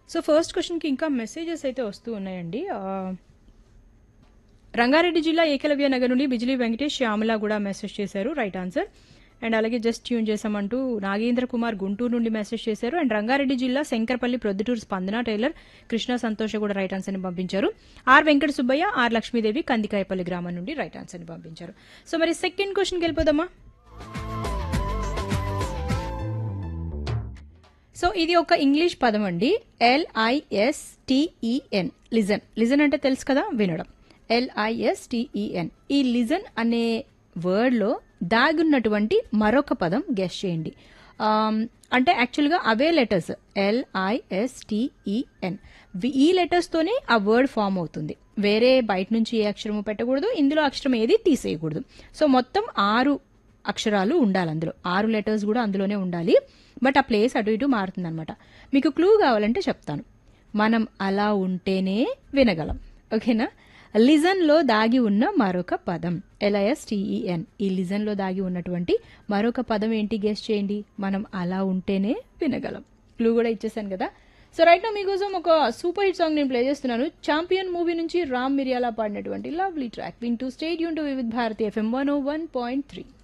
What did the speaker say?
so first క్వశ్చన్కి ఇంకా messages అయితే వస్తూ ఉన్నాయండి ఆ, రంగారెడ్డి జిల్లా ఏకలవ్య నగర్ నుండి బిజిలీ వెంకటేష్ శ్యామల కూడా మెసేజ్ చేశారు రైట్ ఆన్సర్ అండ్ అలాగే జస్ట్ ట్యూన్ చేసామంటూ నాగేంద్ర కుమార్ గుంటూరు నుండి మెసేజ్ చేశారు అండ్ రంగారెడ్డి జిల్లా శంకర్పల్లి ప్రొద్దుటూరు స్పందన టైలర్ కృష్ణ సంతోష కూడా రైట్ ఆన్సర్ని పంపించారు ఆర్ వెంకట సుబ్బయ్య ఆర్ లక్ష్మీదేవి కందికాయపల్లి గ్రామం నుండి రైట్ ఆన్సర్ని పంపించారు సో మరి సెకండ్ క్వశ్చన్కి వెళ్ళిపోదామా సో ఇది ఒక ఇంగ్లీష్ పదం అండి ఎల్ఐఎస్టిఈఎన్ లిజన్ లిజన్ అంటే తెలుసు కదా వినడం ఎల్ఐఎస్టిఈఎన్ ఈ లిజన్ అనే వర్డ్లో దాగున్నటువంటి మరొక పదం గెస్ చేయండి ఆమ్, అంటే యాక్చువల్గా అవే లెటర్స్ ఎల్ఐఎస్టిఈఎన్ ఈ లెటర్స్తోనే ఆ వర్డ్ ఫామ్ అవుతుంది వేరే బయట నుంచి ఏ అక్షరము పెట్టకూడదు ఇందులో అక్షరం ఏది తీసేయకూడదు సో మొత్తం ఆరు అక్షరాలు ఉండాలి అందులో ఆరు లెటర్స్ కూడా అందులోనే ఉండాలి బట్ ఆ ప్లేస్ అటు ఇటు మారుతుంది అనమాట మీకు క్లూ కావాలంటే చెప్తాను మనం అలా ఉంటేనే వినగలం ఓకేనా లిజన్లో దాగి ఉన్న మరొక పదం ఎల్ఐఎస్టిఈఎన్ ఈ లిజన్లో దాగి ఉన్నటువంటి మరొక పదం ఏంటి గెస్ట్ చేయండి మనం అలా ఉంటేనే వినగలం క్లూ కూడా ఇచ్చేసాను కదా సో రైట్ నా మీకోసం ఒక సూపర్ హిట్ సాంగ్ నేను ప్లే చేస్తున్నాను ఛాంపియన్ మూవీ నుంచి రామ్ మిరియాలా పాడినటువంటి లవ్లీ ట్రాక్ వింటూ stay tuned to Vividh Bharati FM one O one point three